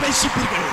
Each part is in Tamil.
நேசிப்பீர்கள்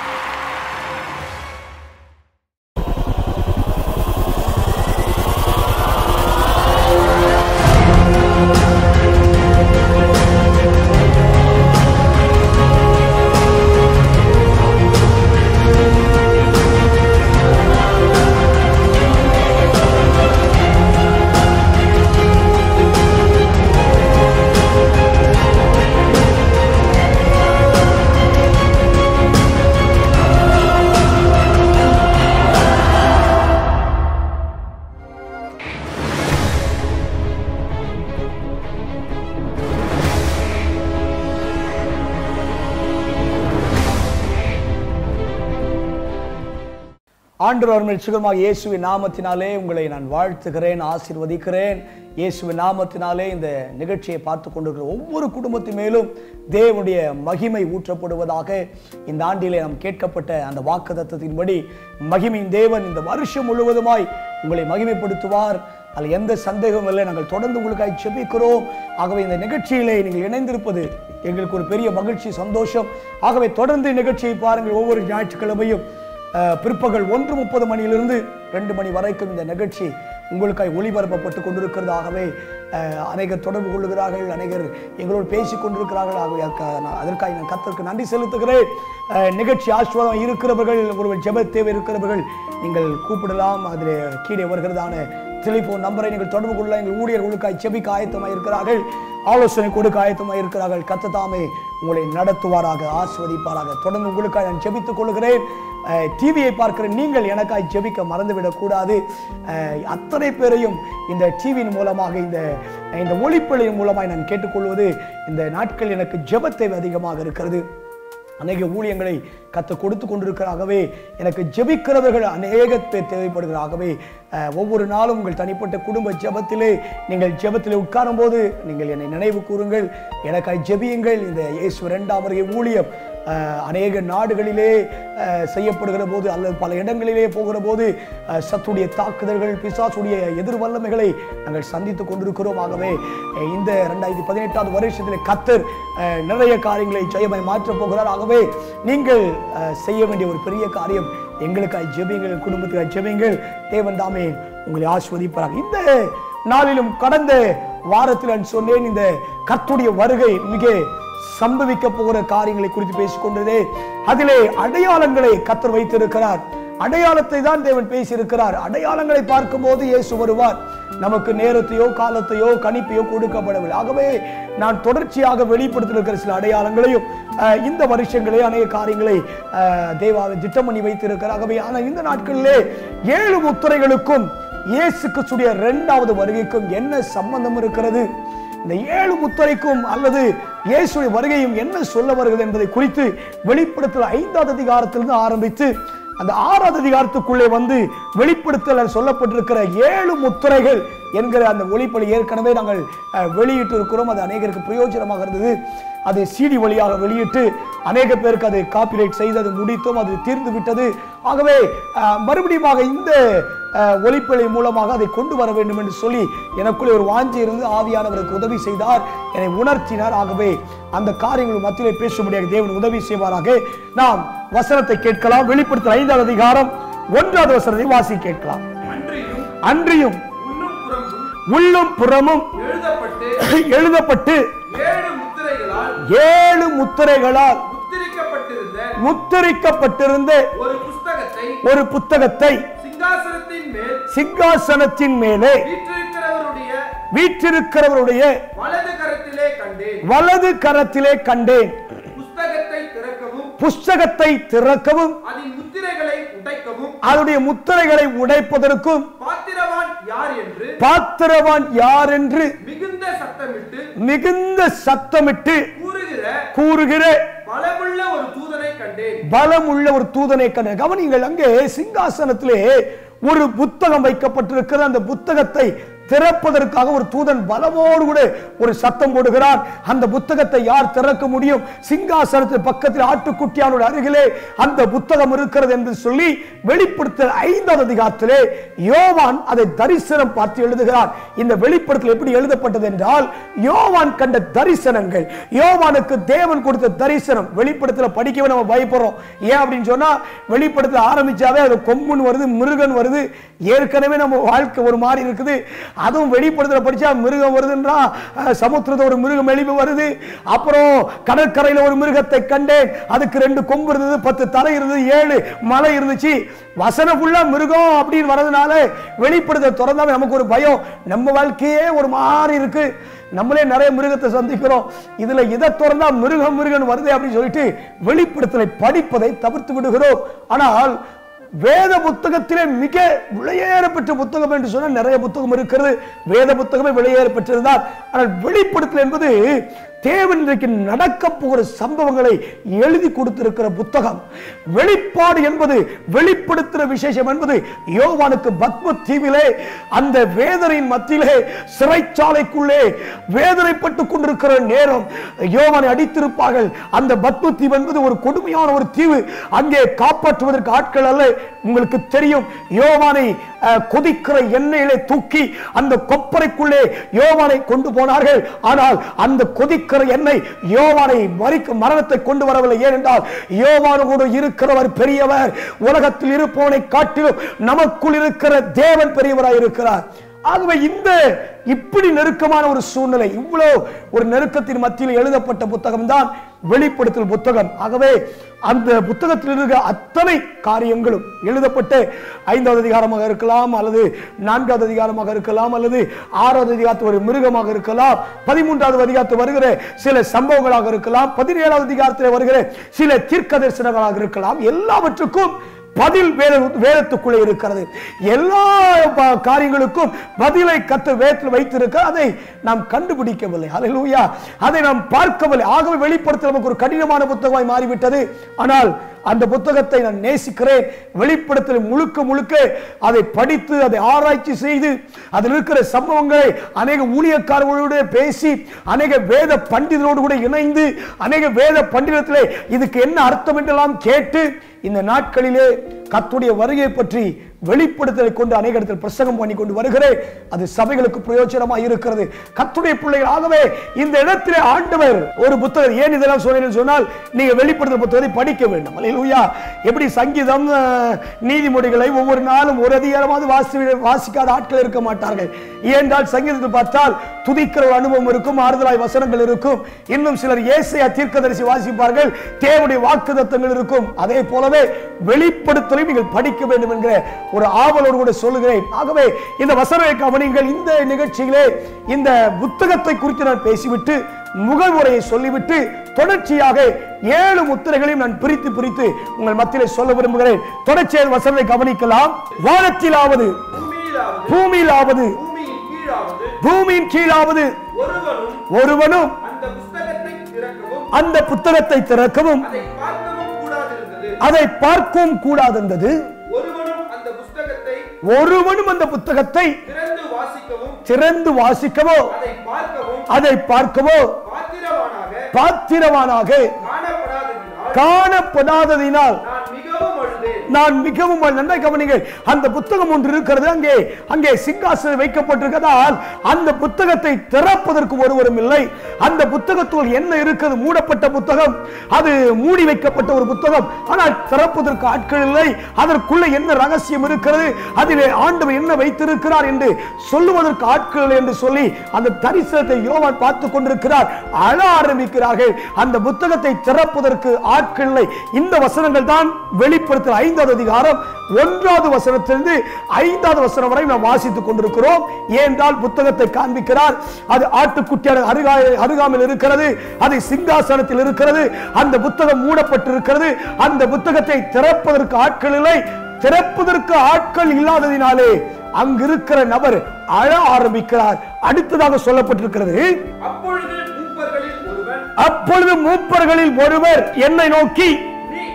ஆண்டவர் மேல் சுகமாக இயேசுவின் நாமத்தினாலே உங்களை நான் வாழ்த்துகிறேன் ஆசீர்வதிக்கிறேன் இயேசுவின் நாமத்தினாலே இந்த நிகழ்ச்சியை பார்த்து கொண்டிருக்கிற ஒவ்வொரு குடும்பத்தின் மேலும் தேவனுடைய மகிமை ஊற்றப்படுவதாக இந்த ஆண்டிலே நாம் கேட்கப்பட்ட அந்த வாக்குத்தத்தத்தின்படி மகிமையின் தேவன் இந்த வருஷம் முழுவதுமாய் உங்களை மகிமைப்படுத்துவார் அதில் எந்த சந்தேகமும் இல்லை நாங்கள் தொடர்ந்து உங்களுக்காக செபிக்கிறோம் ஆகவே இந்த நிகழ்ச்சியிலே நீங்கள் இணைந்திருப்பது எங்களுக்கு ஒரு பெரிய மகிழ்ச்சி சந்தோஷம் ஆகவே தொடர்ந்து நிகழ்ச்சியை பாருங்கள் ஒவ்வொரு ஞாயிற்றுக்கிழமையும் அஹ், பிற்பகல் ஒன்று முப்பது மணியிலிருந்து ரெண்டு மணி வரைக்கும் இந்த நிகழ்ச்சி உங்களுக்காய் ஒளிபரப்பப்பட்டு கொண்டிருக்கிறது ஆகவே அஹ், அநேகர் தொடர்பு கொள்ளுகிறார்கள் அநேகர் எங்களோடு பேசிக் கொண்டிருக்கிறார்கள் ஆகவே அதற்கா- நான் அதற்காக நான் கர்த்தருக்கு நன்றி செலுத்துகிறேன் அஹ், நிகழ்ச்சி ஆஸ்வாதம் இருக்கிறவர்கள் ஒருவர் ஜெப தேவை இருக்கிறவர்கள் நீங்கள் கூப்பிடலாம் அதில் கீழே வருகிறதான டெலிஃபோன் நம்பரை நீங்கள் தொடர்பு கொள்ள எங்கள் ஊழியர்களுக்காய் செபிக்க ஆயத்தமாக இருக்கிறார்கள் ஆலோசனை கொடுக்க ஆயத்தமாக இருக்கிறார்கள் கத்ததாமே உங்களை நடத்துவாராக ஆஸ்வதிப்பாராக தொடர்ந்து உங்களுக்காக நான் ஜெபித்துக் கொள்கிறேன் அஹ், டிவியை பார்க்கிற நீங்கள் எனக்காய் ஜெபிக்க மறந்துவிடக் கூடாது அஹ், அத்தனை பேரையும் இந்த டிவியின் மூலமாக இந்த இந்த ஒளிப்பொழியின் மூலமாக நான் கேட்டுக்கொள்வது இந்த நாட்கள் எனக்கு ஜெபத்தை அதிகமாக இருக்கிறது அநேக ஊழியங்களை கத்து கொடுத்து கொண்டிருக்கிறாகவே எனக்கு ஜெபிக்கிறவர்கள் அநேக பேர் தேவைப்படுகிறாகவே அஹ், ஒவ்வொரு நாளும் உங்கள் தனிப்பட்ட குடும்ப ஜெபத்திலே நீங்கள் ஜெபத்திலே உட்காரும் போது நீங்கள் என்னை நினைவு கூறுங்கள் எனக்காய் ஜெபியுங்கள் இந்த இயேசு இரண்டாம் வருகை ஊழியம் அஹ், அநேக நாடுகளிலே அஹ், செய்யப்படுகிற போது அல்லது பல இடங்களிலே போகிற போது அஹ், சத்துடைய தாக்குதல்கள் பிசாசுடைய எதிர் வல்லமைகளை நாங்கள் சந்தித்துக் கொண்டிருக்கிறோம் ஆகவே அஹ், இந்த ரெண்டாயிரத்தி பதினெட்டாவது வருஷத்தில் கத்தர் அஹ், நிறைய காரியங்களை ஜெயமாய் மாற்றப் போகிறார் ஆகவே நீங்கள் அஹ், செய்ய வேண்டிய ஒரு பெரிய காரியம் எங்களுக்காய் ஜெபியுங்கள் எங்கள் குடும்பத்துக்காய் ஜெபியுங்கள் தேவன் தாமே உங்களை ஆஸ்வதிப்பார்கள் இந்த நாளிலும் கடந்த வாரத்தில் நான் சொன்னேன் இந்த கர்த்துடைய வருகை மிக சம்பவிக்க போகிற காரியங்களை குறித்து பேசிக் கொண்டதே அதிலே அடையாளங்களை கத்தர் வைத்திருக்கிறார் அடையாளத்தை தான் தேவன் பேசியிருக்கிறார் அடையாளங்களை பார்க்கும்போது இயேசு வருவார் நமக்கு நேரத்தையோ காலத்தையோ கணிப்பையோ கொடுக்கப்படவில்லை ஆகவே நான் தொடர்ச்சியாக வெளிப்படுத்தியிருக்கிற சில அடையாளங்களையும் அஹ், இந்த வருஷங்களே அநேக காரியங்களை அஹ், தேவாவை திட்டம் பண்ணி வைத்திருக்கிறார் ஆகவே ஆனால் இந்த நாட்களிலே ஏழு முத்திரைகளுக்கும் இயேசு கிறிஸ்துடைய இரண்டாவது வருகைக்கும் என்ன சம்பந்தம் இருக்கிறது இந்த ஏழு முத்திரைக்கும் அல்லது இயேசுடைய வருகையும் என்ன சொல்ல வருகிறது என்பதை குறித்து வெளிப்படுத்தல் ஐந்தாவது அதிகாரத்திலிருந்து ஆரம்பித்து அந்த ஆறாவது அதிகாரத்துக்குள்ளே வந்து வெளிப்படுத்தல் சொல்லப்பட்டிருக்கிற ஏழு முத்திரைகள் என்கிற அந்த ஒளிப்பலி ஏற்கனவே நாங்கள் அஹ், வெளியிட்டு இருக்கிறோம் அது அநேகருக்கு பிரயோஜனமாக இருந்தது அது சிடி வழியாக வெளியிட்டு அநேக பேருக்கு அதை காப்பிரைட் செய்து அது முடித்தோம் அது தீர்ந்து விட்டது ஆகவே அஹ், மறுபடியுமாக இந்த அஹ், ஒளிப்பலி மூலமாக அதை கொண்டு வர வேண்டும் என்று சொல்லி எனக்குள்ளே ஒரு வாஞ்சி இருந்து ஆவியானவருக்கு உதவி செய்தார் என்னை உணர்த்தினார் ஆகவே அந்த காரியங்கள் மத்தியிலே பேசும்படியாக தேவன் உதவி செய்வாராக நாம் வசனத்தை கேட்கலாம் வெளிப்படுத்தல் ஐந்தாவது அதிகாரம் ஒன்றாவது வசனத்தை வாசி கேட்கலாம் அன்றியும் அன்றியும் உள்ளும் புறமும் உள்ளும் புறமும் எழுதப்பட்டு எழுதப்பட்டு ஏழு முத்திரைகளால் ஏழு முத்திரைகளால் முத்திரிக்கப்பட்டிருந்த முத்திரிக்கப்பட்டிருந்த ஒரு புஸ்தகத்தை ஒரு புத்தகத்தை சிங்காசனத்தின் மேல் சிங்காசனத்தின் மேலே வீற்றிருக்கிறவருடைய வீற்றிருக்கிறவருடைய வலது கரத்திலே கண்டேன் வலது கரத்திலே கண்டேன் புஸ்தகத்தை திறக்கவும் புஸ்தகத்தை திறக்கவும் அதன் முத்திரைகளை உடைக்கவும் அதனுடைய முத்திரைகளை உடைப்பதற்கும் பாத்திரவான் யார் என்று பாத்திரவான் யார் என்று மிகுந்த சத்தமிட்டு மிகுந்த சத்தமிட்டு கூறுகிற கூறுகிற பலமுள்ள ஒரு தூதனை கண்டேன் பலம் உள்ள ஒரு தூதனை கண்ட கவனிங்கள் அங்கே சிங்காசனத்திலே ஒரு புத்தகம் வைக்கப்பட்டிருக்கிற அந்த புத்தகத்தை திறப்பதற்காக ஒரு தூதன் பலமோடு கூட ஒரு சத்தம் போடுகிறான் அந்த புத்தகத்தை யார் திறக்க முடியும் சிங்காசனத்தின் பக்கத்தில் ஆட்டுக்குட்டியானோட அருகிலே அந்த புத்தகம் இருக்கிறது என்று சொல்லி வெளிப்படுத்த ஐந்தாவது அதிகாரத்திலே யோவான் அதை தரிசனம் பார்த்து எழுதுகிறார் இந்த வெளிப்படுத்தல் எப்படி எழுதப்பட்டது என்றால் யோவான் கண்ட தரிசனங்கள் யோவானுக்கு தேவன் கொடுத்த தரிசனம் வெளிப்படுத்தல படிக்கவே நம்ம பயப்படுறோம் ஏன் அப்படின்னு சொன்னா வெளிப்படுத்தல ஆரம்பிச்சாவே அது கொம்புன்னு வருது மிருகன் வருது ஏற்கனவே நம்ம வாழ்க்கை ஒரு மாதிரி இருக்குது அதுவும் வெளிப்படுத்தல படிச்சா மிருகம் வருதுன்றா அஹ், சமுத்திரத்துல ஒரு மிருகம் எழுப்பி வருது அப்புறம் கடற்கரையில ஒரு மிருகத்தை கண்டேன் அதுக்கு ரெண்டு கொம்பு இருந்தது பத்து தலை இருந்தது ஏழு மலை இருந்துச்சு வசனம் ஃபுல்லா மிருகம் அப்படின்னு வரதுனால வெளிப்படுத்த திறந்தாவே நமக்கு ஒரு பயம் நம்ம வாழ்க்கையே ஒரு மாதிரி இருக்கு நம்மளே நிறைய மிருகத்தை சந்திக்கிறோம் இதுல இதை திறந்தா மிருகம் மிருகன் வருதே அப்படின்னு சொல்லிட்டு வெளிப்படுத்தலை படிப்பதை தவிர்த்து விடுகிறோம் ஆனால் வேத புத்தகத்திலே மிக விலையேற பெற்ற புத்தகம் என்று சொன்னால் நிறைய புத்தகம் இருக்கிறது வேத புத்தகமே விலையேற பெற்றதுதான் ஆனால் வெளிப்படுத்தல் என்பது தேவன் இன்றைக்கு நடக்க போகிற சம்பவங்களை எழுதி கொடுத்திருக்கிற புத்தகம் வெளிப்பாடு என்பது வெளிப்படுத்துகிற விசேஷம் என்பது யோவானுக்கு பத்ம தீவிலே அந்த வேதனையின் மத்தியிலே சிறைச்சாலைக்குள்ளே வேதனைப்பட்டுக் கொண்டிருக்கிற நேரம் யோவானை அடித்திருப்பார்கள் அந்த பத்ம தீவு என்பது ஒரு கொடுமையான ஒரு தீவு அங்கே காப்பாற்றுவதற்கு ஆட்கள் அல்ல உங்களுக்கு தெரியும் யோவானை அஹ், கொதிக்கிற எண்ணெயிலே தூக்கி அந்த கொப்பரைக்குள்ளே யோவானை கொண்டு போனார்கள் ஆனால் அந்த கொதிக்கிற எண்ணெய் யோவானை மறிக்க மரணத்தை கொண்டு வரவில்லை ஏனென்றால் யோவானோடு இருக்கிறவர் பெரியவர் உலகத்தில் இருப்பவனை காட்டிலும் நமக்குள் இருக்கிற தேவன் பெரியவராய் இருக்கிறார் ஆகவே இந்த இப்படி நெருக்கமான ஒரு சூழ்நிலை இவ்வளவு ஒரு நெருக்கத்தின் மத்தியில் எழுதப்பட்ட புத்தகம் தான் வெளிப்படுத்தல் புத்தகம் ஆகவே அந்த புத்தகத்தில் இருக்கிற அத்தனை காரியங்களும் எழுதப்பட்டு ஐந்தாவது அதிகாரமாக இருக்கலாம் அல்லது நான்காவது அதிகாரமாக இருக்கலாம் அல்லது ஆறாவது அதிகாரத்து ஒரு மிருகமாக இருக்கலாம் பதிமூன்றாவது அதிகாரத்தில் வருகிற சில சம்பவங்களாக இருக்கலாம் பதினேழாவது அதிகாரத்தில் வருகிற சில தீர்க்க தரிசனங்களாக இருக்கலாம் எல்லாவற்றுக்கும் பதில் வேத வேதத்துக்குள்ளே இருக்கிறது எல்லா ப- காரியங்களுக்கும் பதிலை கத்து வேதத்தில் வைத்திருக்க அதை நாம் கண்டுபிடிக்கவில்லை ஹalleluya அதை நாம் பார்க்கவில்லை ஆகவே வெளிப்படுத்த நமக்கு ஒரு கடினமான புத்தகமாய் மாறிவிட்டது ஆனால் அந்த புத்தகத்தை நான் நேசிக்கிறேன் வெளிப்படுத்தல் முழுக்க முழுக்க அதை படித்து அதை ஆராய்ச்சி செய்து அதில் இருக்கிற சம்பவங்களை அநேக ஊழியக்காரர்களோடு பேசி அநேக வேத பண்டிதரோடு கூட இணைந்து அநேக வேத பண்டிதத்திலே இதுக்கு என்ன அர்த்தம் என்றெல்லாம் கேட்டு இந்த நாட்களிலே கத்துடைய வருகை பற்றி வெளிப்படுத்தலை கொண்டு அநேக இடத்தில் பிரசங்கம் பண்ணி கொண்டு வருகிறேன் அது சபைகளுக்கு பிரயோஜனமாக இருக்கிறது கத்துடைய பிள்ளைகள் ஆகவே இந்த இடத்திலே ஆண்டவர் ஒரு புத்தகம் ஏன் இதெல்லாம் சொன்னேன்னு சொன்னால் நீங்க வெளிப்படுத்தல் புத்தகத்தை படிக்க வேண்டும் அல்லேலூயா எப்படி சங்கீதம் அஹ், நீதிமொழிகளை ஒவ்வொரு நாளும் ஒரு அதிகாரமாவது வாசி வாசிக்காத ஆட்கள் இருக்க மாட்டார்கள் ஏனென்றால் சங்கீதத்தை பார்த்தால் துதிக்கிற ஒரு அனுபவம் இருக்கும் ஆறுதலாய் வசனங்கள் இருக்கும் இன்னும் சிலர் ஏசையா தீர்க்கதரிசி வாசிப்பார்கள் தேவனுடைய வாக்குத்தத்தங்கள் இருக்கும் அதே போலவே வெளிப்படுத்தலையும் நீங்கள் படிக்க வேண்டும் என்கிற ஒரு ஆவலோடு கூட சொல்லுகிறேன் ஆகவே இந்த வசனத்தை கவனிங்கள் இந்த நிகழ்ச்சியிலே இந்த புத்தகத்தை குறித்து நான் பேசிவிட்டு முகவுரையை சொல்லிவிட்டு தொடர்ச்சியாக ஏழு முத்திரைகளையும் நான் பிரித்து பிரித்து உங்கள் மத்தியிலே சொல்ல விரும்புகிறேன் தொடர்ச்சியாக வசனத்தை கவனிக்கலாம் வானத்திலாவது பூமியிலாவது பூமியிலாவது பூமியின் கீழாவது பூமியின் கீழாவது ஒருவனும் ஒருவனும் அந்த புஸ்தகத்தை திறக்கவும் அந்த புத்தகத்தை திறக்கவும் அதை பார்க்கவும் கூடாதிருந்தது அதை பார்க்கவும் கூடாதிருந்தது ஒருவனும் அந்த புஸ்தகத்தை ஒருவனும் அந்த புத்தகத்தை திறந்து வாசிக்கவும் திறந்து வாசிக்கவோ அதை பார்க்கவும் அதை பார்க்கவோ பாத்திரவானாக பாத்திரவானாக காணப்படாததினால் காணப்படாததினால் நான் மிகவும் அழுதேன் நான் மிகவும் நன்றாய் கவனிங்கள் அந்த புத்தகம் ஒன்று இருக்கிறது அங்கே அங்கே சிங்காசனம் வைக்கப்பட்டிருக்கிறதால் அந்த புத்தகத்தை திறப்பதற்கு ஒருவரும் இல்லை அந்த புத்தகத்துள் என்ன இருக்கிறது மூடப்பட்ட புத்தகம் அது மூடி வைக்கப்பட்ட ஒரு புத்தகம் ஆனால் திறப்பதற்கு ஆட்கள் இல்லை அதற்குள்ள என்ன ரகசியம் இருக்கிறது அதிலே ஆண்டவர் என்ன வைத்திருக்கிறார் என்று சொல்லுவதற்கு ஆட்கள் இல்லை என்று சொல்லி அந்த தரிசனத்தை யோவான் பார்த்து கொண்டிருக்கிறார் அழ ஆரம்பிக்கிறார்கள் அந்த புத்தகத்தை திறப்பதற்கு ஆட்கள் இல்லை இந்த வசனங்கள் தான் வெளிப்படுத்தல் ஐந்தாவது அதிகாரம் ஒன்றாவது வசனத்திலிருந்து ஐந்தாவது வசனம் வரை நாம் வாசித்துக் கொண்டிருக்கிறோம் ஏனென்றால் புத்தகத்தை காண்பிக்கிறார் அது ஆட்டுக்குட்டியான அருகா அருகாமையில் இருக்கிறது அது சிங்காசனத்தில் இருக்கிறது அந்த புத்தகம் மூடப்பட்டிருக்கிறது அந்த புத்தகத்தை திறப்பதற்கு ஆட்கள் இல்லை திறப்பதற்கு ஆட்கள் இல்லாததினாலே அங்கிருக்கிற நபர் அழ ஆரம்பிக்கிறார் அடுத்ததாக சொல்லப்பட்டிருக்கிறது அப்பொழுது மூப்பர்களில் ஒருவன் அப்பொழுது மூப்பர்களில் ஒருவர் என்னை நோக்கி நீ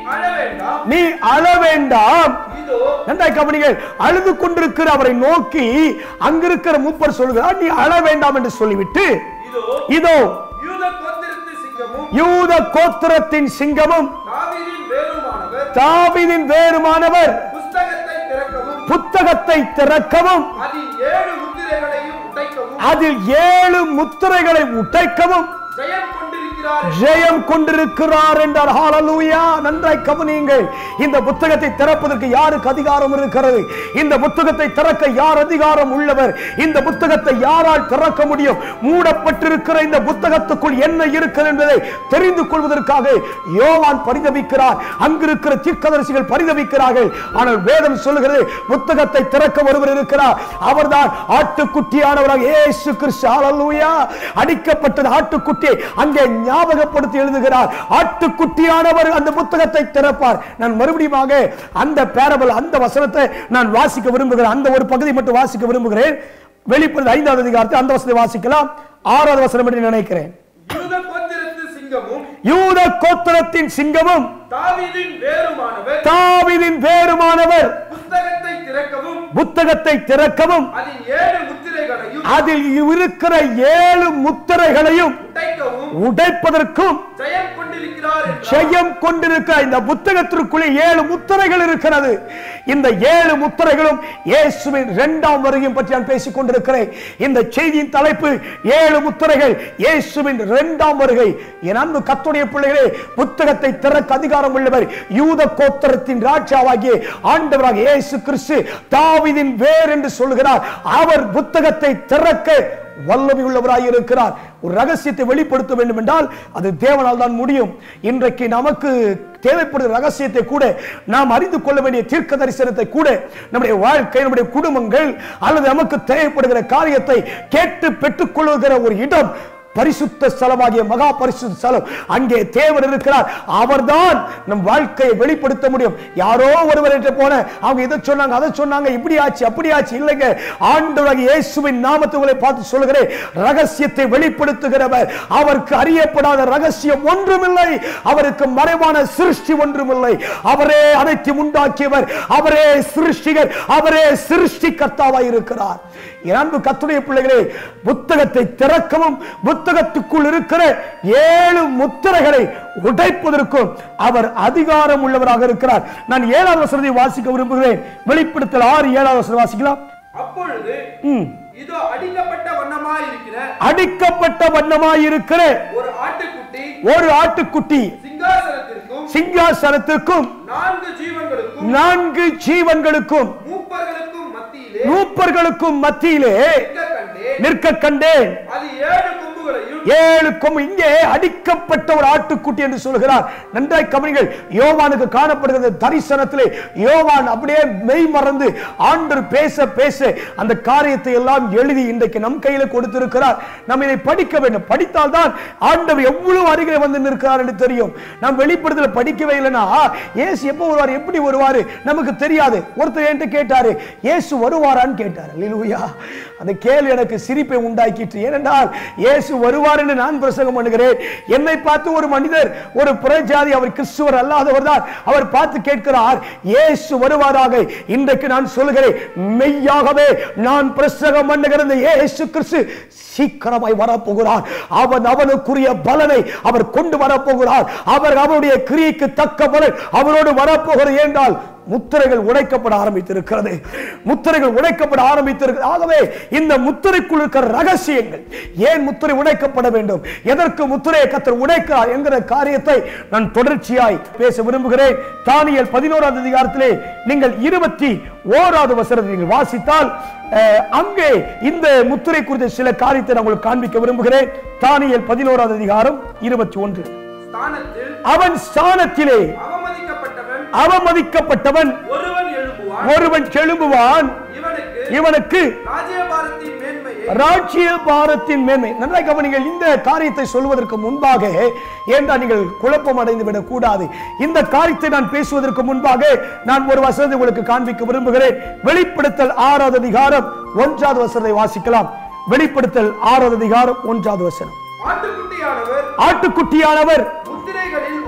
அழ வேண்டாம் நீ அழ வேண்டாம் இதோ நன்றாய் கவனிங்கள் அழுது கொண்டிருக்கிற அவரை நோக்கி அங்கிருக்கிற மூப்பர் சொல்கிறார் நீ அழ வேண்டாம் என்று சொல்லிவிட்டு இதோ இதோ யூத கோத்திரத்து சிங்கமும் யூத கோத்திரத்தின் சிங்கமும் தாவீதின் வேறுமானவர் தாவீதின் வேறுமானவர் புஸ்தகத்தை திறக்கவும் புத்தகத்தை திறக்கவும் அதில் ஏழு முத்திரைகளையும் உடைக்கவும் அதில் ஏழு முத்திரைகளை உடைக்கவும் ஜெயம் கொண்டிருக்கிறார் ஜெயம் கொண்டிருக்கிறார் என்றார் ஹalleluya நன்றாய் கவனியுங்கள் இந்த புத்தகத்தை திறப்பதற்கு யாருக்கு அதிகாரம் இருக்கிறது இந்த புத்தகத்தை திறக்க யார் அதிகாரம் உள்ளவர் இந்த புத்தகத்தை யாரால் திறக்க முடியும் மூடப்பட்டிருக்கிற இந்த புத்தகத்துக்குள் என்ன இருக்கிறது என்பதை தெரிந்து கொள்வதற்காக யோவான் பரிதபிக்கிறார் அங்கிருக்கிற தீர்க்கதரிசிகள் பரிதபிக்கிறார்கள் ஆனால் வேதம் சொல்லுகிறது புத்தகத்தை திறக்க ஒருவர் இருக்கிறார் அவர்தான் ஆட்டுக்குட்டியானவராக இயேசு கிறிஸ்து ஹalleluya அடிக்கப்பட்டது ஆட்டுக்குட்டி அங்கே ஞாபகப்படுத்தி எழுதுகிறார் ஆட்டுக்குட்டியானவர் அந்த புத்தகத்தை திறப்பார் நான் மறுபடியும் அந்த பேரபல் அந்த வசனத்தை நான் வாசிக்க விரும்புகிறேன் அந்த ஒரு பகுதி மட்டும் வாசிக்க விரும்புகிறேன் வெளிப்படுது ஐந்தாவது அதிகாரத்தை அந்த வசனத்தை வாசிக்கலாம் ஆறாவது வசனம் என்று நினைக்கிறேன் யூத கோத்திரத்து சிங்கமும் யூத கோத்திரத்தின் சிங்கமும் தாவீதின் வேறுமானவர் தாவீதின் வேறுமானவர் புஸ்தகத்தை திறக்கவும் புத்தகத்தை திறக்கவும் அதில் ஏழு முத்திரைகளையும் அதில் இருக்கிற ஏழு முத்திரைகளையும் உடைக்கவும் உடைப்பதற்கும் ஜெயம் கொண்டிருக்கிறார் என்றார். ஜெயம் கொண்டிருக்கிற இந்த புத்தகத்திற்குள்ளே ஏழு முத்திரைகள் இருக்கிறது இந்த ஏழு முத்திரைகளும் இயேசுவின் இரண்டாம் வருகையும் பற்றி நான் பேசிக் கொண்டிருக்கிறேன் இந்த செய்தியின் தலைப்பு ஏழு முத்திரைகள் இயேசுவின் இரண்டாம் வருகை என் அன்பு கத்துடைய பிள்ளைகளே புத்தகத்தை திறக்க அதிகாரம் உள்ளவர் யூத கோத்திரத்தின் ராஜாவாகிய ஆண்டவராக இயேசு கிறிஸ்து தாவீதின் வேர் என்று சொல்கிறார் அவர் புத்தகத்தை திறக்க வல்லமை உள்ளவராய் இருக்கிறார் ஒரு ரகசியத்தை வெளிப்படுத்த வேண்டும் என்றால் அது தேவனால் தான் முடியும் இன்றைக்கு நமக்கு தேவைப்படுகிற ரகசியத்தை கூட நாம் அறிந்து கொள்ள வேண்டிய தீர்க்க தரிசனத்தை கூட நம்முடைய வாழ்க்கை நம்முடைய குடும்பங்கள் அல்லது நமக்கு தேவைப்படுகிற காரியத்தை கேட்டு பெற்றுக்கொள்ளுகிற ஒரு இடம் பரிசுத்த ஸ்தலமாகிய மகா பரிசுத்த ஸ்தலம் அங்கே தேவன் இருக்கிறார் அவர்தான் நம் வாழ்க்கையை வெளிப்படுத்த முடியும் யாரோ ஒருவர் போன அவங்க இதை சொன்னாங்க அதை சொன்னாங்க இப்படி ஆச்சு அப்படி ஆச்சு இல்லைங்க ஆண்டவராகிய இயேசுவின் நாமத்தை உங்களை பார்த்து சொல்லுகிறேன் ரகசியத்தை வெளிப்படுத்துகிறவர் அவருக்கு அறியப்படாத ரகசியம் ஒன்றுமில்லை அவருக்கு மறைவான சிருஷ்டி ஒன்றுமில்லை அவரே அனைத்தையும் உண்டாக்கியவர் அவரே சிருஷ்டிகர் அவரே சிருஷ்டிகர்த்தாவாய் இருக்கிறார் என் அன்பு கத்துடைய பிள்ளைகளே புத்தகத்தை திறக்கவும் புத்தகத்துக்குள் இருக்கிற ஏழு முத்திரைகளை உடைப்பதற்கும் அவர் அதிகாரம் உள்ளவராக இருக்கிறார் நான் ஏழாவது வசனத்தை வாசிக்க விரும்புகிறேன் வெளிப்படுத்தல் ஆறு ஏழாவது வசனம் வாசிக்கலாம் அப்பொழுது ம். இதோ அடிக்கப்பட்ட வண்ணமாய் இருக்கிற அடிக்கப்பட்ட வண்ணமாயிருக்கிற ஒரு ஆட்டுக்குட்டி ஒரு ஆட்டுக்குட்டி சிங்காசனத்திற்கும் சிங்காசனத்திற்கும் நான்கு ஜீவன்களுக்கும் நான்கு ஜீவன்களுக்கும் மூப்பர்களுக்கும் மத்தியிலே மூப்பர்களுக்கும் மத்தியிலே நிற்க கண்டேன் நிற்க கண்டேன் அது ஏழு கொம்புகளையும் ஏழு கொம்பு இங்கே அடிக்கப்பட்ட ஒரு ஆட்டுக்குட்டி என்று சொல்கிறார் நன்றாய் கவனிங்கள் யோவானுக்கு காணப்படுகிற தரிசனத்திலே யோவான் அப்படியே மெய் மறந்து ஆண்டர் பேச பேச அந்த காரியத்தை எல்லாம் எழுதி இன்றைக்கு நம் கையில கொடுத்திருக்கிறார் நம்ம இதை படிக்க வேண்டும் படித்தால் தான் ஆண்டவர் எவ்வளவு அருகே வந்து நிற்கிறார் என்று தெரியும் நாம் வெளிப்படுத்தல படிக்கவே இல்லைன்னா இயேசு எப்போ வருவார் எப்படி வருவாரு நமக்கு தெரியாது ஒருத்தர் என்கிட்ட கேட்டாரு இயேசு வருவாரான்னு கேட்டார் அல்லேலூயா அந்த கேள்வி எனக்கு சிரிப்பை உண்டாக்கிட்டு ஏனென்றால் இயேசு வருவார் என்று நான் பிரசங்கம் பண்ணுகிறேன் என்னை பார்த்து ஒரு மனிதர் ஒரு புறஜாதி அவர் கிறிஸ்துவர் அல்லாதவர் தான் அவர் பார்த்து கேட்கிறார் இயேசு வருவாராக இன்றைக்கு நான் சொல்லுகிறேன் மெய்யாகவே நான் பிரசங்கம் பண்ணுகிற இந்த இயேசு கிறிஸ்து சீக்கிரமாய் வரப்போகிறார் அவன் அவனுக்குரிய பலனை அவர் கொண்டு வரப்போகிறார் அவர் அவருடைய கிரியைக்கு தக்க பலன் அவரோடு வரப்போகிறது என்றால் முத்திரைகள் உடைக்கப்பட ஆரம்பித்திருக்கிறது முத்திரைகள் உடைக்கப்பட ஆரம்பித்திருக்கிறது ஆகவே இந்த முத்திரைக்குள் இருக்கிற ரகசியங்கள் ஏன் முத்திரை உடைக்கப்பட வேண்டும் எதற்கு முத்திரையை கத்தர் உடைக்கிறார் என்கிற காரியத்தை நான் தொடர்ச்சியாய் பேச விரும்புகிறேன் தானியல் பதினோராவது அதிகாரத்திலே நீங்கள் இருபத்தி ஓராவது வசனத்தை நீங்கள் வாசித்தால் அஹ், அங்கே இந்த முத்திரை குறித்த சில காரியத்தை நான் உங்களுக்கு காண்பிக்க விரும்புகிறேன் தானியல் பதினோராவது அதிகாரம் இருபத்தி ஒன்று ஸ்தானத்தில் அவன் ஸ்தானத்திலே அவமதிக்கப்பட்டவன் அவமதிக்கப்பட்டவன் ஒருவன் எழும்புவான் ஒருவன் எழும்புவான் இவனுக்கு இவனுக்கு ராஜ்யபாரத்தின் மேன்மையை ராஜ்ய பாரத்தின் மேன்மை நன்றாக கவனிங்கள் இந்த காரியத்தை சொல்வதற்கு முன்பாக ஏன்டா நீங்கள் குழப்பம் அடைந்து விடக் கூடாது இந்த காரியத்தை நான் பேசுவதற்கு முன்பாக நான் ஒரு வசனத்தை உங்களுக்கு காண்பிக்க விரும்புகிறேன் வெளிப்படுத்தல் ஆறாவது அதிகாரம் ஒன்றாவது வசனத்தை வாசிக்கலாம் வெளிப்படுத்தல் ஆறாவது அதிகாரம் ஒன்றாவது வசனம் ஆட்டுக்குட்டியானவர் ஆட்டுக்குட்டியானவர் முத்திரைகளில் ஒன்றை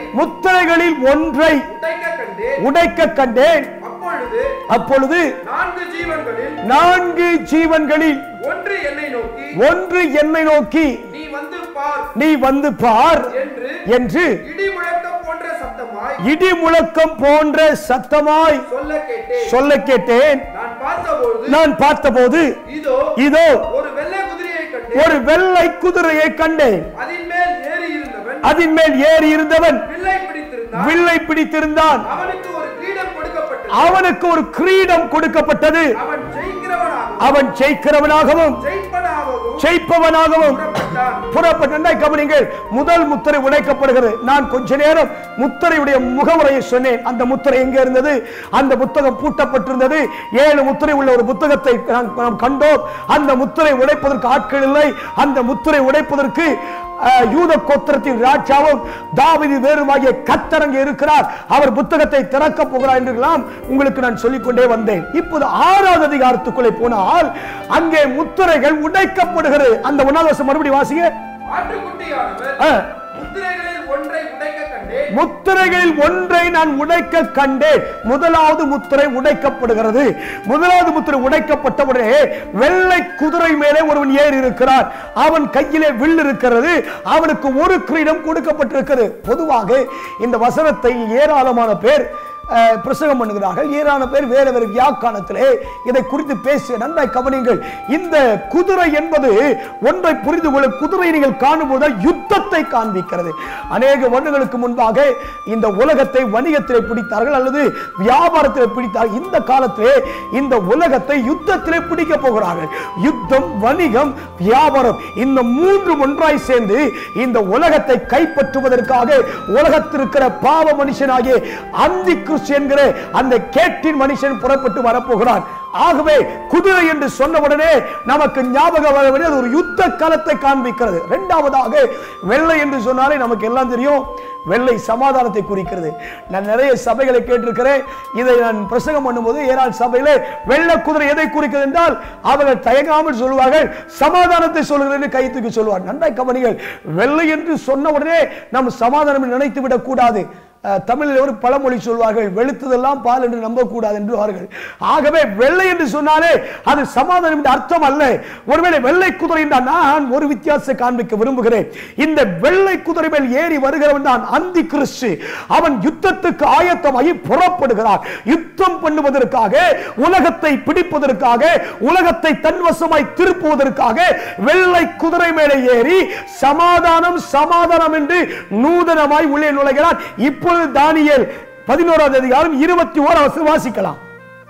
முத்திரைகளில் ஒன்றை உடைக்க கண்டேன் உடைக்க கண்டேன் அப்பொழுது அப்பொழுது நான்கு ஜீவன்களில் நான்கு ஜீவன்களில் ஒன்று என்னை நோக்கி ஒன்று என்னை நோக்கி நீ வந்து பார் நீ வந்து பார் என்று என்று இடி முழக்கம் போன்ற சத்தமாய் இடி முழக்கம் போன்ற சத்தமாய் சொல்ல கேட்டேன் சொல்ல கேட்டேன் நான் பார்த்தபோது நான் பார்த்தபோது இதோ இதோ ஒரு வெள்ளை குதிரையை கண்டேன் ஒரு வெள்ளை குதிரையை கண்டேன் அதன் மேல் ஏறி இருந்தவன் அதன் மேல் ஏறி இருந்தவன் வில்லை பிடித்திருந்தான் வில்லை பிடித்திருந்தான் அவனுக்கு ஒரு கிரீடம் கொடுக்கப்பட்டது அவனுக்கு ஒரு கிரீடம் கொடுக்கப்பட்டது அவன் ஜெயிக்கிறவனாகவும் அவன் ஜெயிக்கிறவனாகவும் ஜெயிப்பனாகவும் ஜெயிப்பவனாகவும் புறப்பட்டான் புறப்பட்ட கவனிங்கள் முதல் முத்திரை உடைக்கப்படுகிறது நான் கொஞ்ச நேரம் முத்திரையுடைய முகவுரையை சொன்னேன் அந்த முத்திரை எங்க இருந்தது அந்த புத்தகம் பூட்டப்பட்டிருந்தது ஏழு முத்திரை உள்ள ஒரு புத்தகத்தை நாம் நாம் கண்டோம் அந்த முத்திரை உடைப்பதற்கு ஆட்கள் இல்லை அந்த முத்திரை உடைப்பதற்கு அஹ், யூத கோத்திரத்தின் ராஜாவும் தாவீது வேறுமாகிய கத்தரங்க இருக்கிறார் அவர் புத்தகத்தை திறக்க போகிறார் என்றெல்லாம் உங்களுக்கு நான் சொல்லிக்கொண்டே வந்தேன் இப்போது ஆறாவது அதிகாரத்துக்குள்ளே போனால் அங்கே முத்திரைகள் உடைக்கப்படுகிறது அந்த ஒன்னாவது வருஷம் மறுபடியும் வாசிங்க ஆட்டுக்குட்டியானவர் ஆ. முத்திரைகளில் ஒன்றை உடைக்க கண்டேன் முத்திரைகளில் ஒன்றை நான் உடைக்க கண்டேன் முதலாவது முத்திரை உடைக்கப்படுகிறது முதலாவது முத்திரை உடைக்கப்பட்டவுடனே வெள்ளை குதிரை மேலே ஒருவன் ஏறி இருக்கிறான் அவன் கையிலே வில் இருக்கிறது அவனுக்கு ஒரு கிரீடம் கொடுக்கப்பட்டிருக்கிறது பொதுவாக இந்த வசனத்தை ஏராளமான பேர் அஹ், பிரசங்கம் பண்ணுகிறார்கள் ஏராளமான பேர் வேறு வேறு வியாக்கானத்திலே இதை குறித்து பேசிய நன்றாய் கவனிங்கள் இந்த குதிரை என்பது ஒன்றை புரிந்து கொள்ள குதிரை நீங்கள் காணும்போது யுத்தத்தை காண்பிக்கிறது அநேக வருடங்களுக்கு முன்பாக இந்த உலகத்தை வணிகத்திலே பிடித்தார்கள் அல்லது வியாபாரத்திலே பிடித்தார்கள் இந்த காலத்திலே இந்த உலகத்தை யுத்தத்திலே பிடிக்க போகிறார்கள் யுத்தம் வணிகம் வியாபாரம் இந்த மூன்று ஒன்றாய் சேர்ந்து இந்த உலகத்தை கைப்பற்றுவதற்காக உலகத்திற்கிற பாவ மனுஷனாகிய அந்தி கிறிஸ்து என்கிற அந்த கேட்டின் மனுஷன் புறப்பட்டு வரப்போகிறான் ஆகவே குதிரை என்று சொன்ன உடனே நமக்கு ஞாபகம் வர வேண்டியது அது ஒரு யுத்த காலத்தை காண்பிக்கிறது இரண்டாவதாக வெள்ளை என்று சொன்னாலே நமக்கு எல்லாம் தெரியும் வெள்ளை சமாதானத்தை குறிக்கிறது நான் நிறைய சபைகளை கேட்டிருக்கிறேன் இதை நான் பிரசங்கம் பண்ணும்போது ஏராள சபையிலே வெள்ளை குதிரை எதை குறிக்கிறது என்றால் அவர்கள் தயங்காமல் சொல்வார்கள் சமாதானத்தை சொல்கிறது என்று கை தூக்கி சொல்வார் நன்றாய் கவனிகள் வெள்ளை என்று சொன்ன உடனே நாம் சமாதானம் என்று நினைத்து விடக் கூடாது அஹ், தமிழில் ஒரு பழமொழி சொல்வார்கள் வெளுத்ததெல்லாம் பால் என்று நம்பக்கூடாது என்றுவார்கள் ஆகவே வெள்ளை என்று சொன்னாலே அது சமாதானம் என்று அர்த்தம் அல்ல ஒருவேளை வெள்ளை குதிரை என்றால் நான் ஒரு வித்தியாசத்தை காண்பிக்க விரும்புகிறேன் இந்த வெள்ளை குதிரை மேல் ஏறி வருகிறவன் தான் அந்தி கிறிஸ்து அவன் யுத்தத்துக்கு ஆயத்தமாகி புறப்படுகிறான் யுத்தம் பண்ணுவதற்காக உலகத்தை பிடிப்பதற்காக உலகத்தை தன்வசமாய் திருப்புவதற்காக வெள்ளை குதிரை மேலே ஏறி சமாதானம் சமாதானம் என்று நூதனமாய் உள்ளே நுழைகிறான் இப்பொழுது தானியேல் பதினோராவது அதிகாரம் இருபத்தி ஓராவது வாசிக்கலாம்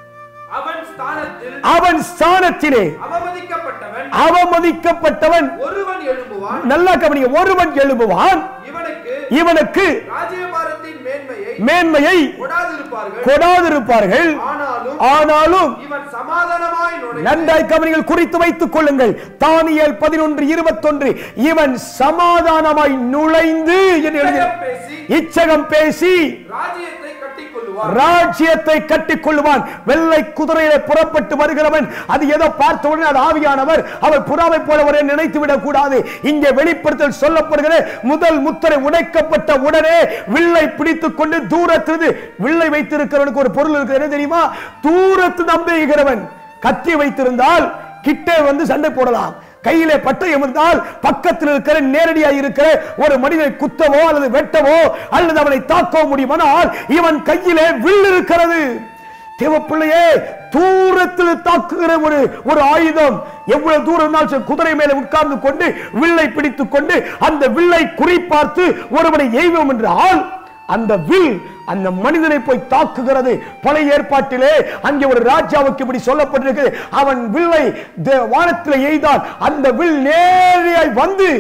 அவன் ஸ்தானத்தில் அவன் ஸ்தானத்திலே அவமதிக்கப்பட்டவன் அவமதிக்கப்பட்டவன் ஒருவன் எழும்புவான் நல்லா கவனிங்க ஒருவன் எழும்புவான் இவனுக்கு இவனுக்கு ராஜ்யபாரத்தின் மேன்மையை மேன்மையை கொடாதிருப்பார்கள் கொடாதிருப்பார்கள் ஆனாலும் ஆனாலும் இவன் சமாதானமாய் நுழைந்து நன்றாய் கவனிகள் குறித்து வைத்துக் கொள்ளுங்கள் தானியேல் பதினொன்று இருபத்தொன்று இவன் சமாதானமாய் நுழைந்து என்று எழுதினார். இச்சகம் பேசி இச்சகம் பேசி ராஜ்யத்தை கட்டிக்கொள்ளுவான் ராஜ்யத்தை கட்டிக் கொள்ளுவான் வெள்ளை குதிரையிலே புறப்பட்டு வருகிறவன் அது ஏதோ பார்த்த உடனே அது ஆவியானவர் அவர் புறாவை போல ஒரே நினைத்து விடக் கூடாது இங்கே வெளிப்படுத்தல் சொல்லப்படுகிற முதல் முத்திரை உடைக்கப்பட்ட உடனே வில்லை பிடித்துக் கொண்டு தூரத்திலிருந்து வில்லை வைத்திருக்கிறவனுக்கு ஒரு பொருள் இருக்கிறது என்ன தெரியுமா தூரத்து நம்புகிறவன் கத்தி வைத்திருந்தால் கிட்டே வந்து சண்டை போடலாம் கையிலே பட்டயம் இருந்தால் பக்கத்தில் இருக்கிற நேரடியாக இருக்கிற ஒரு மனிதனை குத்தவோ அல்லது வெட்டவோ அல்லது அவனை தாக்கவோ முடியுமானால் இவன் கையிலே வில் இருக்கிறது தேவப்பிள்ளையே தூரத்தில் தாக்குகிற ஒரு ஒரு ஆயுதம் எவ்வளவு தூரம் இருந்தாலும் சரி, குதிரை மேலே உட்கார்ந்து கொண்டு வில்லை பிடித்துக் கொண்டு அந்த வில்லை குறிப்பார்த்து ஒருவனை எய்வோம் என்றால் அந்த வில் அந்த மனிதனை போய் தாக்குகிறது பழைய ஏற்பாட்டிலே அங்கே ஒரு ராஜாவுக்கு இப்படி சொல்லப்பட்டிருக்கு அவன் வில்லை தே- வானத்திலே எய்தான் அந்த வில் நேரடியாய் வந்து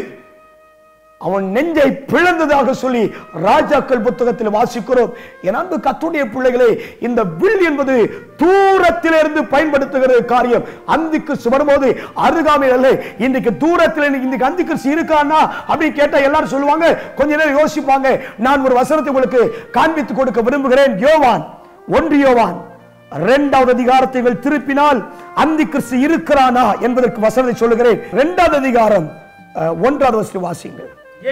அவன் நெஞ்சை பிளந்ததாக சொல்லி ராஜாக்கள் புத்தகத்தில் வாசிக்கிறோம் என் அன்பு கத்துடைய பிள்ளைகளே இந்த வில் என்பது தூரத்திலிருந்து பயன்படுத்துகிற காரியம் அந்திக்கு வரும்போது அருகாமையில் அல்ல இன்றைக்கு தூரத்தில் இன்னைக்கு அந்திக்கு இருக்கான்னா அப்படின்னு கேட்டா எல்லாரும் சொல்லுவாங்க கொஞ்ச நேரம் யோசிப்பாங்க நான் ஒரு வசனத்தை உங்களுக்கு காண்பித்து கொடுக்க விரும்புகிறேன் யோவான் ஒன்று யோவான் இரண்டாவது அதிகாரத்தை இவள் திருப்பினால் அந்தி கிறிஸ்து இருக்கிறானா என்பதற்கு வசனத்தை சொல்லுகிறேன் இரண்டாவது அதிகாரம் அஹ், ஒன்றாவது வசதி வாசிங்கள் என் பிள்ளைகளே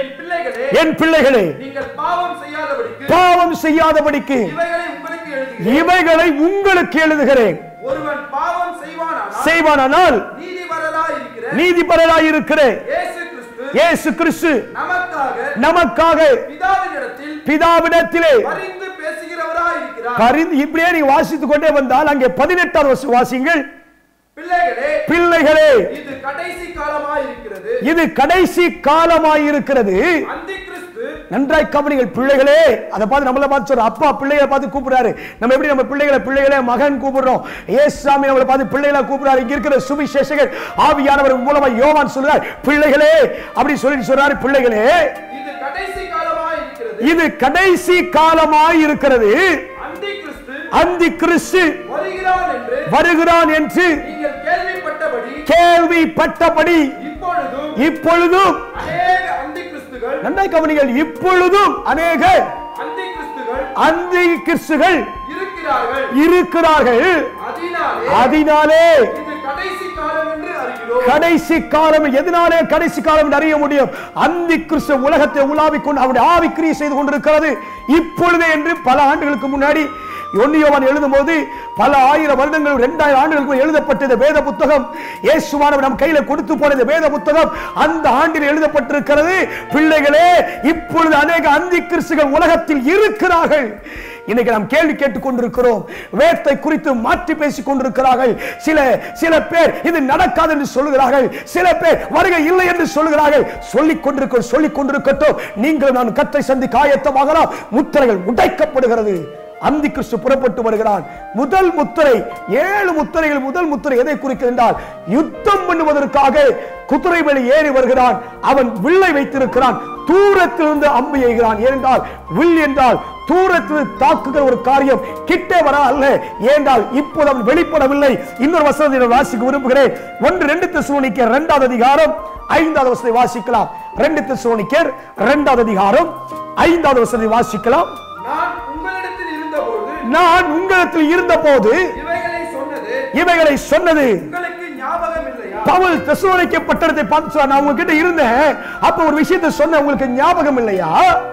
பிள்ளைகளே என் பிள்ளைகளே நீங்கள் பாவம் செய்யாதபடிக்கு பாவம் செய்யாதபடிக்கு இவைகளை உங்களுக்கு எழுதுகிறேன் இவைகளை உங்களுக்கு எழுதுகிறேன் ஒருவன் பாவம் செய்வானானால் செய்வானால் நீதிபரராய் இருக்கிற நீதிபரராயிருக்கிற இயேசு கிறிஸ்து இயேசு கிறிஸ்து நமக்காக நமக்காக பிதாவினிடத்தில் பிதாவிடத்திலே பரிந்து பேசுகிறவராய் இருக்கிறார் பரிந்து இப்படியே நீங்க வாசித்துக் கொண்டே வந்தால் அங்கே பதினெட்டாவது வருஷம் வாசிங்கள் பிள்ளைகளே பிள்ளைகளே இது கடைசி காலமாய் இருக்கிறது இது கடைசி காலமாயிருக்கிறது அந்தி கிறிஸ்து நன்றாய் கவனிங்கள் பிள்ளைகளே அதை பார்த்து நம்மள பார்த்து சொல்ற அப்பா பிள்ளைகளை பார்த்து கூப்பிடுறாரு நம்ம எப்படி நம்ம பிள்ளைகளை பிள்ளைகளே மகன் கூப்பிடுறோம் ஏசாமி நம்மளை பார்த்து பிள்ளைகளை கூப்பிடுறாரு இங்க இருக்கிற சுவிசேஷகர் ஆவியானவர் மூலமா யோவான் சொல்றார் பிள்ளைகளே அப்படி சொல்லி சொல்றாரு பிள்ளைகளே இது கடைசி காலமாய் இருக்கிறது இது கடைசி காலமாய் இருக்கிறது அந்தி கிறிஸ்து அந்தி கிறிஸ்து வருகிறான் என்று வருகிறான் என்று நீங்கள் கேள்விப்பட்டபடி கேள்விப்பட்டபடி இப்பொழுதும் இப்பொழுதும் அநேக அந்தி கிறிஸ்துகள் நன்றாய் கவனிங்கள் இப்பொழுதும் அநேக அந்தி கிறிஸ்துகள் அந்தி கிறிஸ்துகள் இருக்கிறார்கள் இருக்கிறார்கள் அதனாலே அதனாலே இது கடைசி காலம் என்று அறிகிறோம் கடைசி காலம் எதனாலே கடைசி காலம் என்று அறிய முடியும் அந்தி கிறிஸ்து உலகத்தை உலாவிக் கொண்டு அவருடைய ஆவிக்கிரியை செய்து கொண்டிருக்கிறது இப்பொழுதே என்று பல ஆண்டுகளுக்கு முன்னாடி ஒன்னியோவான் எழுதும் போது பல ஆயிரம் வருடங்கள் இரண்டாயிரம் ஆண்டுகளுக்கு முன் எழுதப்பட்ட இந்த வேத புத்தகம் இயேசுவானவர் நம் கையில கொடுத்து போன இந்த வேத புத்தகம் அந்த ஆண்டில் எழுதப்பட்டிருக்கிறது பிள்ளைகளே இப்பொழுது அநேக அந்தி கிறிஸ்துகள் உலகத்தில் இருக்கிறார்கள் இன்னைக்கு நாம் கேள்வி கேட்டுக் கொண்டிருக்கிறோம் வேத்தை குறித்து மாற்றி பேசிக் கொண்டிருக்கிறார்கள் சில சில பேர் இது நடக்காது என்று சொல்லுகிறார்கள் சில பேர் வருகை இல்லை என்று சொல்லுகிறார்கள் சொல்லிக் கொண்டிருக்க சொல்லிக் கொண்டிருக்கட்டும் நீங்கள் நான் கத்தை சந்தி காயத்தமாகலாம் முத்திரைகள் உடைக்கப்படுகிறது அந்தி கிறிஸ்து புறப்பட்டு வருகிறான் முதல் முத்திரை ஏழு முத்திரைகள் முதல் முத்திரை எதை குறிக்கிறது என்றால் யுத்தம் பண்ணுவதற்காக குதிரை மேலே ஏறி வருகிறான் அவன் வில்லை வைத்திருக்கிறான் தூரத்திலிருந்து அம்பு எய்கிறான் ஏனென்றால் வில் என்றால் தூரத்தில் தாக்குகிற ஒரு காரியம் கிட்டே வர அல்ல ஏனென்றால் இப்போது அவன் வெளிப்படவில்லை இன்னொரு வசனத்தை நான் வாசிக்க விரும்புகிறேன் ஒன்று ரெண்டு தெசலோனிக்கர் இரண்டாவது அதிகாரம் ஐந்தாவது வசனத்தை வாசிக்கலாம் ரெண்டு தெசலோனிக்கர் இரண்டாவது அதிகாரம் ஐந்தாவது வசனத்தை வாசிக்கலாம் நான் உங்களிடத்தில் இருந்தபோது நான் உங்களிடத்தில் இருந்தபோது இவைகளை சொன்னது இவைகளை சொன்னது உங்களுக்கு ஞாபகம் இல்லையா பவுல் தெசலோனிக்க பட்டணத்தை பார்த்து சொன்னார், நான் உங்ககிட்ட இருந்தேன் அப்ப ஒரு விஷயத்தை சொன்ன உங்களுக்கு ஞாபகம் இல்லையா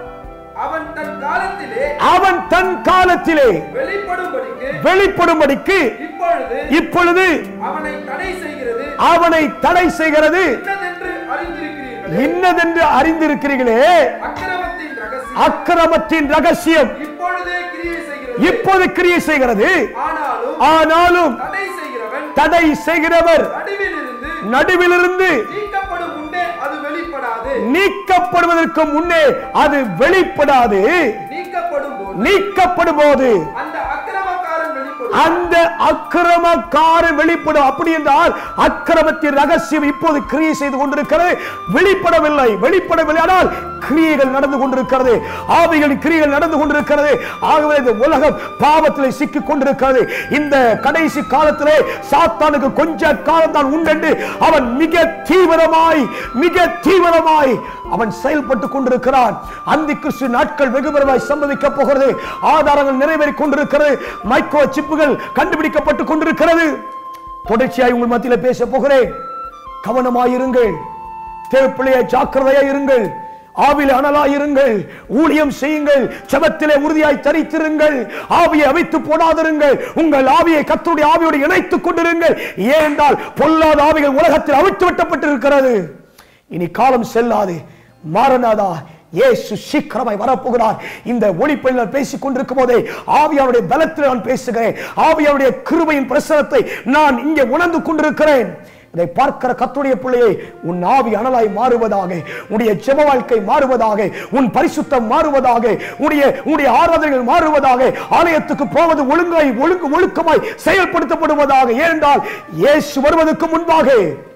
அவன் தன் காலத்திலே அவன் தன் காலத்திலே வெளிப்படும்படிக்கு வெளிப்படும்படிக்கு இப்பொழுது இப்பொழுது அவனை தடை செய்கிறது அவனை தடை செய்கிறது இன்னதென்று அறிந்திருக்கிறீர்கள் இன்னதென்று அறிந்திருக்கிறீர்களே அக்கிரமத்தின் ரகசியம் அக்கிரமத்தின் ரகசியம் இப்பொழுதே கிரியை செய்கிறது இப்போது கிரியை செய்கிறது ஆனாலும் ஆனாலும் தடை செய்கிறவன் தடை செய்கிறவர் நடுவிலிருந்து நடுவிலிருந்து நீக்கப்படும் முன்னே அது வெளிப்படாது நீக்கப்படுவதற்கு முன்னே அது வெளிப்படாது நீக்கப்படும் போது நீக்கப்படும் போது அந்த அக்கிரமக்காரன் வெளிப்படும் அந்த அக்கிரமக்காரன் வெளிப்படும் அப்படி என்றால் அக்கிரமத்தின் ரகசியம் இப்போது கிரியை செய்து கொண்டிருக்கிறது வெளிப்படவில்லை வெளிப்படவில்லை ஆனால் கிரியைகள் நடந்து கொண்டிருக்கிறது ஆவிகளின் கிரியைகள் நடந்து கொண்டிருக்கிறது ஆகவே இந்த உலகம் பாவத்திலே சிக்கிக் கொண்டிருக்கிறது இந்த கடைசி காலத்திலே சாத்தானுக்கு கொஞ்ச காலம் தான் உண்டென்று அவன் மிக தீவிரமாய் மிக தீவிரமாய் அவன் செயல்பட்டு கொண்டிருக்கிறான் அந்தி கிறிஸ்து நாட்கள் வெகு விரைவாய் சம்பவிக்க போகிறது ஆதாரங்கள் நிறைவேறிக் கொண்டிருக்கிறது மைக்ரோ சிப்புகள் கண்டுபிடிக்கப்பட்டு கொண்டிருக்கிறது தொடர்ச்சியாய் உங்கள் மத்தியில் பேச போகிறேன் கவனமாயிருங்கள் தேவப்பிள்ளைய ஜாக்கிரதையாய் இருங்கள் ஆவில அனலாயிருங்கள் ஊழியம் செய்யுங்கள் செபத்திலே உறுதியாய் தரித்திருங்கள் ஆவியை அவைத்து போடாதிருங்கள் உங்கள் ஆவியை கத்துடைய ஆவியோடு இணைத்துக் கொண்டிருங்கள் ஏனென்றால் பொல்லாத ஆவிகள் உலகத்தில் அவிழ்த்து விட்டப்பட்டிருக்கிறது இனி காலம் செல்லாது மாறனாதா இயேசு சீக்கிரமாய் வரப்போகிறார் இந்த ஒளிப்பெண்ணில் பேசிக் கொண்டிருக்கும் போதே ஆவியாருடைய பலத்தில் நான் பேசுகிறேன் ஆவியாருடைய கிருபையின் பிரசனத்தை நான் இங்கே உணர்ந்து கொண்டிருக்கிறேன் இதை பார்க்கிற கத்துடைய பிள்ளையை உன் ஆவி அனலாய் மாறுவதாக உன்னுடைய ஜெப வாழ்க்கை மாறுவதாக உன் பரிசுத்தம் மாறுவதாக உன்னுடைய உன்னுடைய ஆராதனைகள் மாறுவதாக ஆலயத்துக்கு போவது ஒழுங்காய் ஒழுங்கு ஒழுக்கமாய் செயல்படுத்தப்படுவதாக ஏனென்றால் இயேசு வருவதற்கு முன்பாக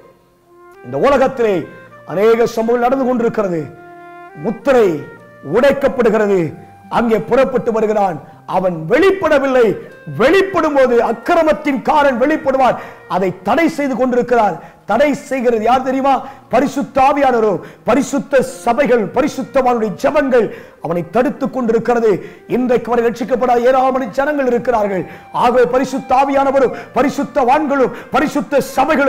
இந்த உலகத்திலே அநேக சம்பவங்கள் நடந்து கொண்டிருக்கிறது முத்திரை உடைக்கப்படுகிறது அங்கே புறப்பட்டு வருகிறான் அவன் வெளிப்படவில்லை வெளிப்படும் போது அக்கிரமத்தின் காரன் வெளிப்படுவான் அதை தடை செய்து கொண்டிருக்கிறார் தடை செய்கிறது யார் தெரியுமா பரிசுத்த ஆவியானவரோ பரிசுத்த சபைகள் பரிசுத்தவானுடைய ஜெபங்கள் அவனை தடுத்துக் கொண்டிருக்கிறது இன்றைக்கு வரை ரட்சிக்கப்படாத ஏராளமான ஜனங்கள் இருக்கிறார்கள் ஆகவே பரிசுத்த ஆவியானவரும் பரிசுத்த வான்களும் பரிசுத்த சபைகளும்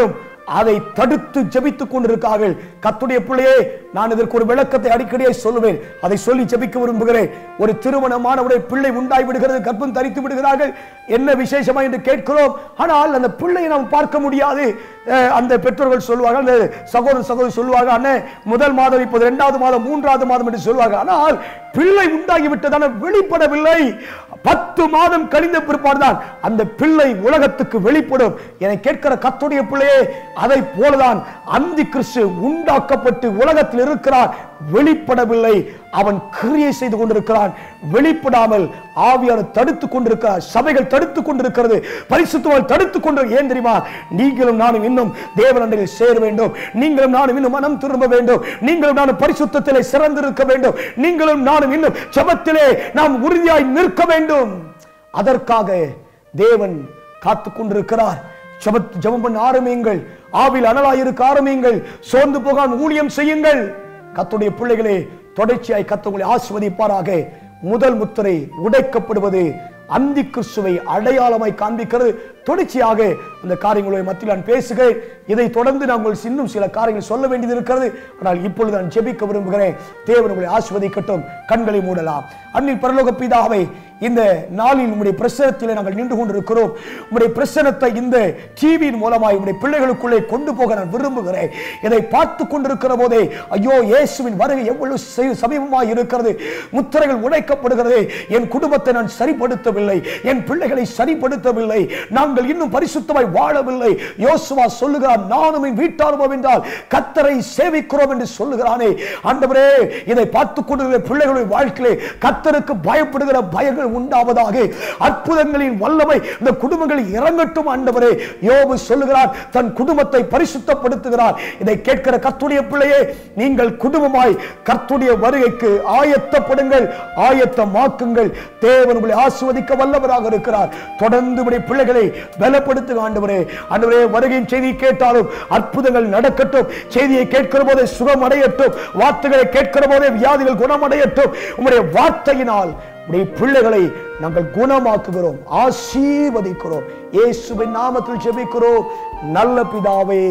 அதை தடுத்து ஜெபித்துக் கொண்டிருக்கார்கள் கத்துடைய பிள்ளையே நான் இதற்கு ஒரு விளக்கத்தை அடிக்கடியே சொல்லுவேன் அதை சொல்லி ஜெபிக்க விரும்புகிறேன் ஒரு திருமணமானவுடைய பிள்ளை உண்டாய் விடுகிறது கர்ப்பம் தரித்து விடுகிறார்கள் என்ன விசேஷமா என்று கேட்கிறோம் ஆனால் அந்த பிள்ளையை நாம் பார்க்க முடியாது அஹ், அந்த பெற்றோர்கள் சொல்வார்கள் அந்த சகோதர சகோதரி சொல்வார்கள் அண்ணே முதல் மாதம் இப்போது இரண்டாவது மாதம் மூன்றாவது மாதம் என்று சொல்வார்கள் ஆனால் பிள்ளை உண்டாகி விட்டதான வெளிப்படவில்லை பத்து மாதம் கழிந்த பிற்பாடுதான் அந்த பிள்ளை உலகத்துக்கு வெளிப்படும் என கேட்கிற கத்துடைய பிள்ளையே அதை போலதான் அந்தி கிறிஸ்து உண்டாக்கப்பட்டு உலகத்தில் இருக்கிறார் வெளிப்படவில்லை அவன் கிரியை செய்து கொண்டிருக்கிறான் வெளிப்படாமல் ஆவியான தடுத்துக் கொண்டிருக்கிறார் சபைகள் தடுத்துக் கொண்டிருக்கிறது பரிசுத்தவான் தடுத்துக் கொண்டு ஏன் தெரியுமா நீங்களும் நானும் இன்னும் தேவனண்டையில் சேர வேண்டும் நீங்களும் நானும் இன்னும் மனம் திரும்ப வேண்டும் நீங்களும் நானும் பரிசுத்தத்திலே சிறந்திருக்க வேண்டும் நீங்களும் நானும் இன்னும் ஜெபத்திலே நாம் உறுதியாய் நிற்க வேண்டும் அதற்காக தேவன் காத்துக் கொண்டிருக்கிறார் ஜெபத் ஜெபம் பண்ண ஆரம்பியுங்கள் ஆவில் அனலாயிருக்க ஆரம்பியுங்கள் சோர்ந்து போகாம ஊழியம் செய்யுங்கள் கத்துடைய பிள்ளைகளே தொடர்ச்சியாய் கத்த உங்களை ஆசிர்வதிப்பாராக முதல் முத்திரை உடைக்கப்படுவது அந்தி கிறிஸ்துவை அடையாளமாய் காண்பிக்கிறது தொடர்ச்சியாக அந்த காரியங்களை மத்தியில் நான் பேசுகிறேன் இதை தொடர்ந்து நான் உங்களுக்கு இன்னும் சில காரியங்கள் சொல்ல வேண்டியது இருக்கிறது ஆனால் இப்பொழுது நான் ஜெபிக்க விரும்புகிறேன் தேவன் உங்களை ஆசிர்வதிக்கட்டும் கண்களை மூடலாம் அன்னில் பரலோக பிதாவை இந்த நாளில் உம்முடைய பிரசனத்திலே நாங்கள் நின்று கொண்டிருக்கிறோம் உம்முடைய பிரசனத்தை இந்த டிவியின் மூலமாய் உம்முடைய பிள்ளைகளுக்குள்ளே கொண்டு போக நான் விரும்புகிறேன் இதை பார்த்து கொண்டிருக்கிற போதே ஐயோ இயேசுவின் வருகை எவ்வளவு செ- சமீபமாய் இருக்கிறது முத்திரைகள் உடைக்கப்படுகிறது என் குடும்பத்தை நான் சரிப்படுத்தவில்லை என் பிள்ளைகளை சரிப்படுத்தவில்லை நாங்கள் இன்னும் பரிசுத்தமாய் வாழவில்லை யோசுவா சொல்லுகிறார் நானும் என் வீட்டாரும் என்றால் கத்தரை சேவிக்கிறோம் என்று சொல்லுகிறானே ஆண்டவரே இதை பார்த்து கொண்டிருக்கிற பிள்ளைகளுடைய வாழ்க்கையிலே கத்தருக்கு பயப்படுகிற பயங்கள் உண்டாவதாக அற்புதங்களின் வல்லமை இந்த குடும்பங்களில் இறங்கட்டும் ஆண்டவரே யோபு சொல்லுகிறார் தன் குடும்பத்தை பரிசுத்தப்படுத்துகிறார் இதை கேட்கிற கத்துடைய பிள்ளையே நீங்கள் குடும்பமாய் கர்த்துடைய வருகைக்கு ஆயத்தப்படுங்கள் ஆயத்தமாக்குங்கள் தேவன் உங்களை ஆசுவதிக்க வல்லவராக இருக்கிறார் தொடர்ந்து உடைய பிள்ளைகளை பலப்படுத்துக ஆண்டவரே ஆண்டவரே வருகையின் செய்தி கேட்டாலும் அற்புதங்கள் நடக்கட்டும் செய்தியை கேட்கிற போதே சுகம் அடையட்டும் வார்த்தைகளை கேட்கிற போதே வியாதிகள் குணமடையட்டும் உம்முடைய வார்த்தையினால் உடைய பிள்ளைகளை நாங்கள் குணமாக்குகிறோம் ஆசீர்வதிக்கிறோம் இயேசுவின் நாமத்தில் ஜெபிக்கிறோம் நல்ல பிதாவே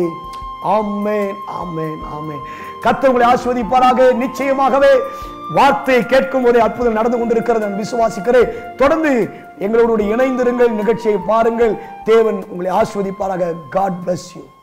ஆமென் ஆமென் ஆமென் கர்த்தர் உங்களை ஆசீர்வதிப்பாராக நிச்சயமாகவே வார்த்தையை கேட்கும் போதே அற்புதம் நடந்து கொண்டிருக்கிறது நான் விசுவாசிக்கிறேன் தொடர்ந்து எங்களோடு இணைந்திருங்கள் நிகழ்ச்சியை பாருங்கள் தேவன் உங்களை ஆசீர்வதிப்பாராக காட் bless you